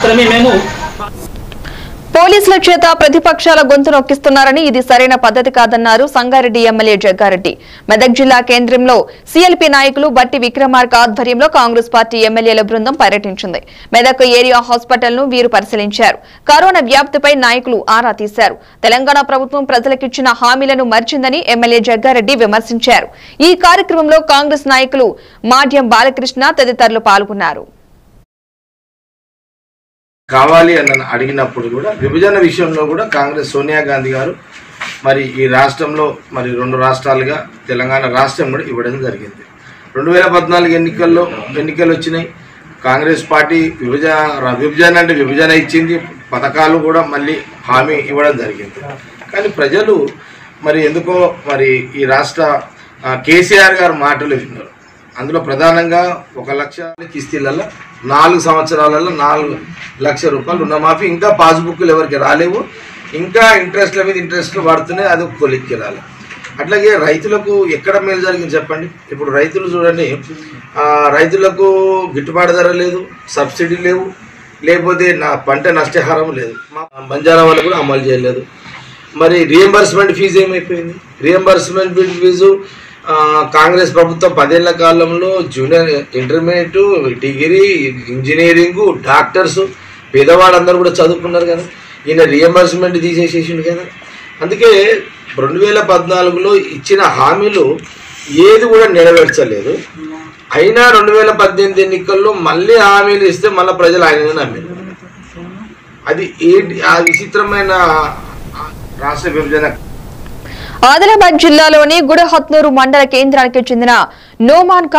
మాత్రమే మేము పోలీసుల చేత ప్రతిపక్షాల గొంతు నొక్కిస్తున్నారని ఇది సరైన పద్ధతి కాదన్నారు సంగారెడ్డి ఎమ్మెల్యే జగ్గారెడ్డి మెదక్ జిల్లా కేంద్రంలో సీఎల్పీ నాయకులు బట్టి విక్రమార్క ఆధ్వర్యంలో కాంగ్రెస్ పార్టీ ఎమ్మెల్యేల బృందం పర్యటించింది మెదక్ ఏరియా హాస్పిటల్ ను వీరు పరిశీలించారు కరోనా వ్యాప్తిపై నాయకులు ఆరా తీశారు తెలంగాణ ప్రభుత్వం ప్రజలకిచ్చిన హామీలను మర్చిందని ఎమ్మెల్యే జగ్గారెడ్డి విమర్శించారు ఈ కార్యక్రమంలో కాంగ్రెస్ నాయకులు మాధ్యం బాలకృష్ణ తదితరులు పాల్గొన్నారు కావాలి అని అడిగినప్పుడు కూడా విభజన విషయంలో కూడా కాంగ్రెస్ సోనియా గాంధీ గారు మరి ఈ రాష్ట్రంలో మరి రెండు రాష్ట్రాలుగా తెలంగాణ రాష్ట్రం కూడా ఇవ్వడం జరిగింది రెండు వేల పద్నాలుగు ఎన్నికల్లో ఎన్నికలు వచ్చినాయి కాంగ్రెస్ పార్టీ విభజన విభజన అంటే విభజన ఇచ్చింది పథకాలు కూడా మళ్ళీ హామీ ఇవ్వడం జరిగింది కానీ ప్రజలు మరి ఎందుకో మరి ఈ రాష్ట్ర ఆ, కేసీఆర్ గారు మాటలు విన్నారు అందులో ప్రధానంగా ఒక లక్ష కిస్తీలలో నాలుగు సంవత్సరాలలో నాలుగు లక్షల రూపాయలు రుణమాఫీ ఇంకా పాస్బుక్లు ఎవరికి రాలేవు ఇంకా ఇంట్రెస్ట్ల మీద ఇంట్రెస్ట్లు పడుతున్నాయి అది ఒక కొలిక్కి రాలి అట్లాగే రైతులకు ఎక్కడ మేలు జరిగింది చెప్పండి ఇప్పుడు రైతులు చూడండి ఆ, రైతులకు గిట్టుబాటు ధర లేదు సబ్సిడీ లేవు లేకపోతే నా పంట నష్టహారం లేదు మా బంజారా వాళ్ళు కూడా అమలు చేయలేదు మరి రియంబర్స్మెంట్ ఫీజు ఏమైపోయింది రియంబర్స్మెంట్ ఫీజు ఆ, కాంగ్రెస్ ప్రభుత్వం పదేళ్ల కాలంలో junior intermediate degree engineering doctors పేదవాళ్ళందరూ కూడా చదువుకున్నారు కదా ఈయన రియంబర్స్మెంట్ తీసేసేసిండు కదా అందుకే రెండు వేల పద్నాలుగులో ఇచ్చిన హామీలు ఏది కూడా నెరవేర్చలేదు అయినా రెండు వేల పద్దెనిమిది ఎన్నికల్లో మళ్ళీ హామీలు ఇస్తే మళ్ళీ ప్రజలు ఆయన నమ్మారు అది ఏంటి ఆ విచిత్రమైన రాష్ట్ర విభజన ఆదిలాబాద్ జిల్లాలోని గుడహత్నూరు మండల కేంద్రానికి చెందిన నోమాన్